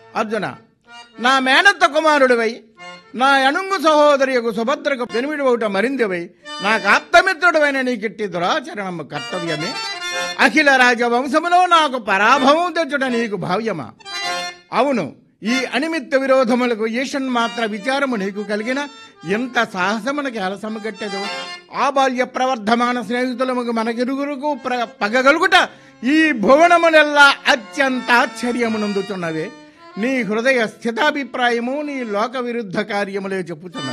అర్జున నా మేనత్త కుమారుడివై నా అణుంగు సహోదరియకు సుభద్రకు పెనుమిడివౌట మరిందివై నా కాప్తమిత్రుడవైన నీకిట్టి దురాచరణము కర్తవ్యమే అఖిల రాజవంశములో నాకు పరాభవం తెచ్చుట నీకు భావ్యమా అవును ఈ అనిమిత్త విరోధములకు ఈషన్ మాత్ర విచారము నీకు కలిగిన ఎంత సాహసమునకి అలసము కట్టెదు ఆ బాల్య ప్రవర్ధమాన స్నేహితులముకు మనకిరుగురుకు ప్ర పగగలుగుట ఈ భువనమునెల్లా అత్యంత ఆశ్చర్యమునందుతున్నవే నీ హృదయ స్థితాభిప్రాయము నీ లోక విరుద్ధ కార్యములే చెప్పుచున్నవి